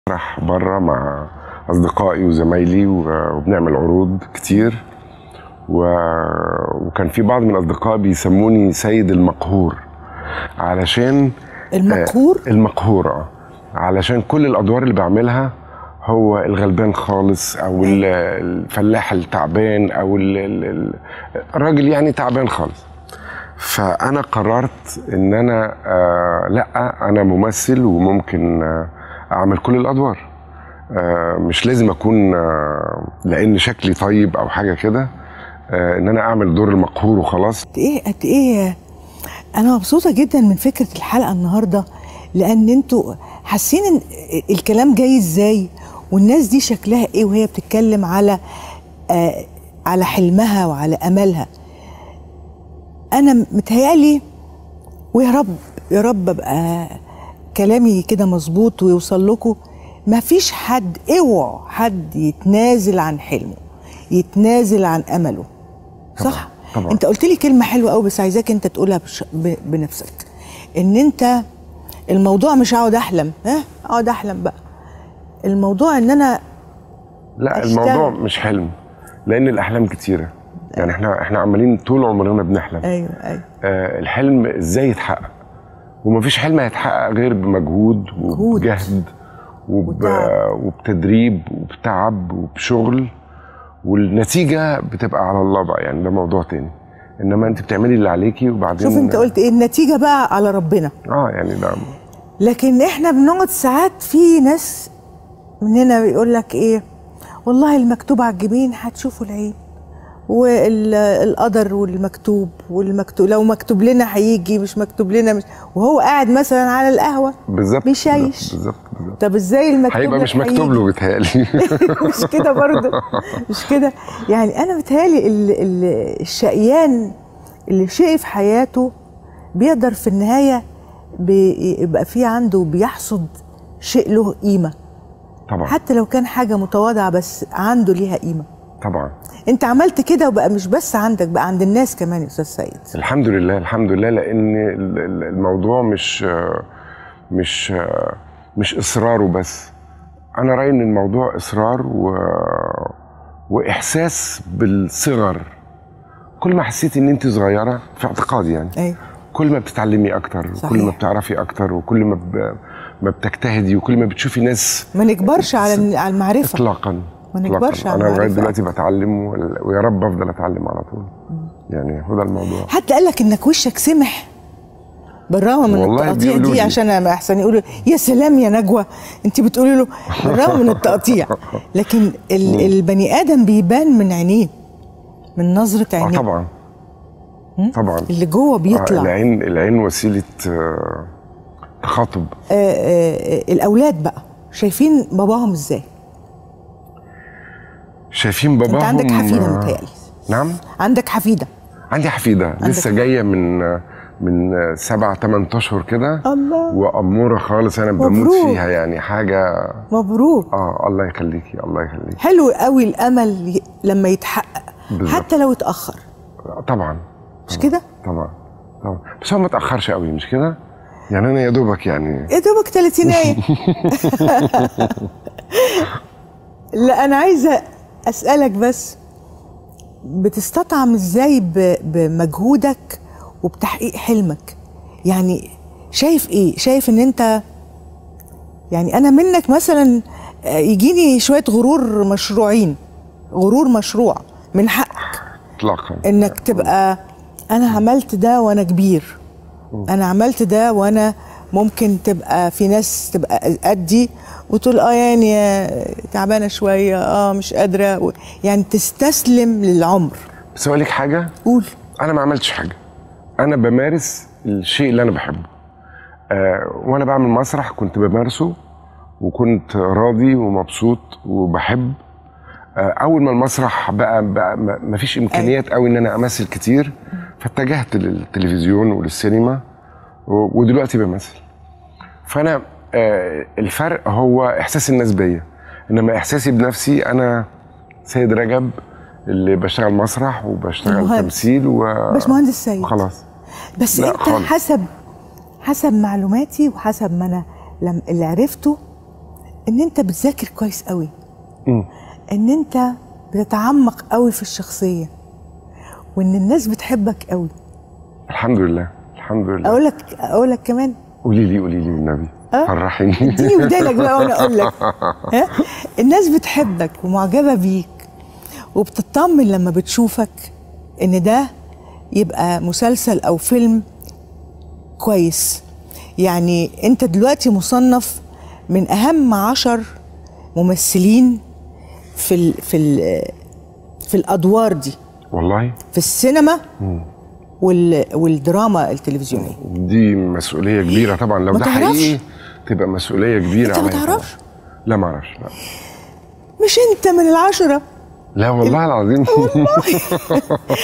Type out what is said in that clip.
مسرح بره مع اصدقائي وزمايلي و- وبنعمل عروض كتير و... وكان في بعض من الاصدقاء بيسموني سيد المقهور علشان المقهور آه، المقهور اه علشان كل الادوار اللي بعملها هو الغلبان خالص او ال- الفلاح التعبان او ال- ال- ال- الراجل يعني تعبان خالص فانا قررت ان انا آه لا انا ممثل وممكن آه اعمل كل الادوار آه مش لازم اكون آه لان شكلي طيب او حاجه كده آه ان انا اعمل دور المقهور وخلاص قد ايه قد ايه انا مبسوطه جدا من فكره الحلقه النهارده لان انتوا حاسين ان الكلام جاي ازاي والناس دي شكلها ايه وهي بتتكلم على آه على حلمها وعلى املها انا متهيالي ويا رب يا رب ابقى كلامي كده مظبوط ويوصل لكم ما فيش حد اوعوا حد يتنازل عن حلمه يتنازل عن امله صح طبعاً. انت قلت لي كلمه حلوه قوي بس عايزاك انت تقولها بش... ب... بنفسك ان انت الموضوع مش اقعد احلم ها اقعد احلم بقى الموضوع ان انا لا أشتغل. الموضوع مش حلم لان الاحلام كتيره يعني احنا احنا عمالين طول عمرنا بنحلم ايوه ايوه آه الحلم ازاي يتحقق ومفيش حلم هيتحقق غير بمجهود مجهود. وبجهد وب... وتعب. وبتدريب وبتعب وبشغل والنتيجه بتبقى على الله بقى يعني ده موضوع تاني انما انت بتعملي اللي عليكي وبعدين شوف انت قلت ايه النتيجه بقى على ربنا اه يعني ده لكن احنا بنقعد ساعات في ناس مننا بيقول لك ايه والله المكتوب على الجبين هتشوفوا العين والقدر والمكتوب والمكتوب لو مكتوب لنا هيجي مش مكتوب لنا مش وهو قاعد مثلا على القهوه بالظبط بيشيش. بالظبط بالظبط طب ازاي المكتوب هيبقى لك مش مكتوب هيجي؟ له بيتهيألي مش كده برضه مش كده يعني انا بتهيالي ال- ال- الشقيان اللي شقي في حياته بيقدر في النهايه بيبقى في عنده بيحصد شيء له قيمه طبعا حتى لو كان حاجه متواضعه بس عنده ليها قيمه طبعا انت عملت كده وبقى مش بس عندك بقى عند الناس كمان يا استاذ سيد الحمد لله الحمد لله لان ال- ال- الموضوع مش مش مش اصرار وبس انا رايي ان الموضوع اصرار و واحساس بالصغر كل ما حسيت ان انت صغيره في اعتقادي يعني ايوه كل ما بتتعلمي اكتر صحيح. وكل ما بتعرفي اكتر وكل ما ب... ما بتجتهدي وكل ما بتشوفي ناس ما نكبرش على على المعرفه اطلاقا ما إطلاقاً. نكبرش على انا لغايه المعرفة. دلوقتي بتعلم وال- ويا رب افضل اتعلم على طول يعني هو ده الموضوع حتى قال لك انك وشك سمح بالرغم من والله التقطيع بيقولوا دي لي. عشان ما احسن يقولوا يا سلام يا نجوى انت بتقولي له بالرغم من التقطيع لكن ال البني ادم بيبان من عينيه من نظره اه عينيه طبعا طبعا اللي جوه آه بيطلع العين العين وسيله آه تخاطب آه آه آه الاولاد بقى شايفين باباهم ازاي شايفين باباهم انت عندك حفيده آه، متهيألي نعم عندك حفيده عندي حفيده لسه حفيدة. جايه من آه، من آه، سبع ثمان اشهر كده الله واموره خالص انا بموت مبروك. فيها يعني حاجه مبروك اه الله يخليكي الله يخليكي حلو قوي الامل ي- لما يتحقق بالظبط. حتى لو اتاخر آه، طبعا مش كده طبعا طبعا بس هو ما تاخرش قوي مش كده يعني انا يا دوبك يعني يا دوبك تلاتينية لا أنا عايزة أسألك بس بتستطعم إزاي ب- بمجهودك وبتحقيق حلمك يعني شايف إيه شايف إن أنت يعني أنا منك مثلا آه، يجيني شوية غرور مشروعين غرور مشروع من حقك اطلاقا انك تبقى انا عملت ده وانا كبير انا عملت ده وانا ممكن تبقى في ناس تبقى قدي وتقول اه يعني آه، تعبانه شويه اه مش قادره و- يعني تستسلم للعمر بس اقول لك حاجه قول انا ما عملتش حاجه انا بمارس الشيء اللي انا بحبه آه وانا بعمل مسرح كنت بمارسه وكنت راضي ومبسوط وبحب آه اول ما المسرح بقى, بقى ما فيش امكانيات قوي ان انا امثل كتير فاتجهت للتلفزيون وللسينما و- ودلوقتي بمثل فانا آه الفرق هو احساس الناس بيا انما احساسي بنفسي انا سيد رجب اللي بشتغل مسرح وبشتغل المهندس. تمثيل و باشمهندس سيد خلاص بس لا انت خالص. حسب حسب معلوماتي وحسب ما انا لم اللي عرفته ان انت بتذاكر كويس قوي مم. ان انت بتتعمق قوي في الشخصيه وان الناس بتحبك قوي الحمد لله الحمد لله اقول لك اقول لك كمان قولي لي قولي لي والنبي أه؟ فرحيني اديني ودانك بقى وانا اقول لك ها؟ الناس بتحبك ومعجبه بيك وبتطمن لما بتشوفك ان ده يبقى مسلسل او فيلم كويس يعني انت دلوقتي مصنف من اهم عشر ممثلين في ال في ال في الادوار دي والله في السينما وال والدراما التلفزيونيه دي مسؤوليه كبيره طبعا لو ما ده تعرفش؟ حقيقي تبقى مسؤوليه كبيره أنت ما عليا طبعاً. تعرفش؟ لا ما اعرفش لا مش انت من العشره لا والله العظيم